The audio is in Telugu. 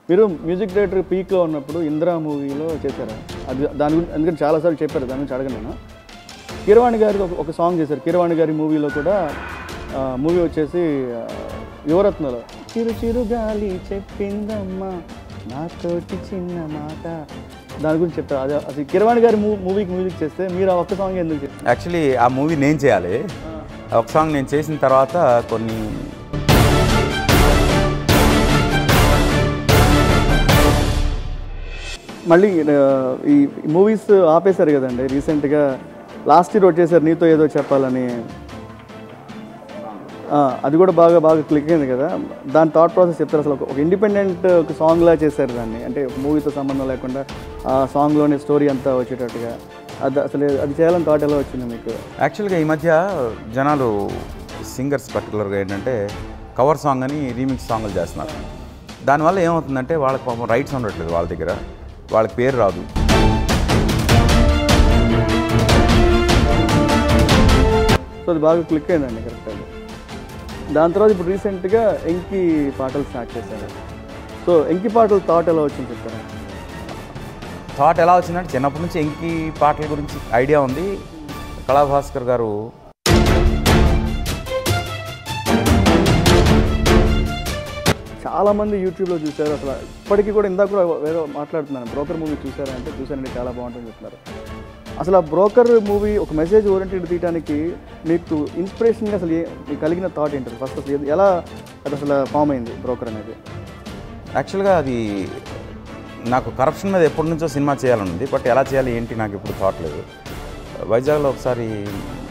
మీరు మ్యూజిక్ డైరెక్టర్ పీక్లో ఉన్నప్పుడు ఇందిరా మూవీలో చేశారా అది దాని గురించి ఎందుకంటే చాలాసార్లు చెప్పారు దాని గురించి అడగను నేను కీరవాణి గారికి ఒక ఒక సాంగ్ చేశారు కీరవాణి గారి మూవీలో కూడా మూవీ వచ్చేసి ఆ, యువరత్నలో చిరు చిరు గాలి చెప్పిందమ్మా నాతోటి చిన్న మాట దాని గురించి చెప్పారు అదే అసలు కీరవాణి గారి మూ మూవీకి మ్యూజిక్ చేస్తే మీరు ఆ ఒక్క సాంగ్ ఎందుకు చేస్తారు యాక్చువల్లీ ఆ మూవీ నేను చేయాలి ఒక సాంగ్ నేను చేసిన తర్వాత కొన్ని మళ్ళీ ఆ, ఈ మూవీస్ ఆపేశారు కదండి రీసెంట్గా లాస్ట్ ఇయర్ వచ్చేసారు నీతో ఏదో చెప్పాలని ఆ, అది కూడా బాగా బాగా క్లిక్ అయింది కదా దాని థాట్ ప్రాసెస్ చెప్తారు అసలు ఒక- ఒక ఇండిపెండెంట్ ఒక సాంగ్లా చేశారు దాన్ని అంటే మూవీతో సంబంధం లేకుండా ఆ సాంగ్లోని స్టోరీ అంతా వచ్చేటట్టుగా అది అసలు అది చేయాలని థాట్ ఎలా వచ్చింది మీకు యాక్చువల్గా ఈ మధ్య జనాలు సింగర్స్ పర్టికులర్గా ఏంటంటే కవర్ సాంగ్ అని రీమిక్స్ సాంగ్లు చేస్తున్నారు దానివల్ల ఏమవుతుందంటే వాళ్ళకి పాపం రైట్స్ ఉండట్లేదు వాళ్ళ దగ్గర వాళ్ళకి పేరు రాదు సో అది బాగా క్లిక్ అయిందండి కరెక్ట్గా దాని తర్వాత ఇప్పుడు రీసెంట్గా ఎంకి పాటలు స్టార్ట్ చేశారు సో ఎంకి పాటలు థాట్ ఎలా వచ్చింది చెప్తారా థాట్ ఎలా వచ్చిందంటే చిన్నప్పటి నుంచి ఎంకి పాటల గురించి ఐడియా ఉంది కళాభాస్కర్ గారు చాలా మంది యూట్యూబ్లో చూశారు అసలు ఇప్పటికీ కూడా ఇందాక కూడా వేరే మాట్లాడుతున్నాను బ్రోకర్ మూవీ చూసారా అంటే చూసానండి చాలా బాగుంటుంది చెప్తున్నారు అసలు ఆ బ్రోకర్ మూవీ ఒక మెసేజ్ ఓరియంటెడ్ తీయడానికి మీకు ఇన్స్పిరేషన్గా అసలు ఏ- మీకు కలిగిన థాట్ ఏంటి ఫస్ట్ అసలు ఏది- ఎలా అది అసలు ఫామ్ అయింది బ్రోకర్ అనేది యాక్చువల్గా అది నాకు కరప్షన్ మీద ఎప్పటి నుంచో సినిమా చేయాలని ఉంది బట్ ఎలా చేయాలి ఏంటి నాకు ఇప్పుడు థాట్ లేదు వైజాగ్లో ఒకసారి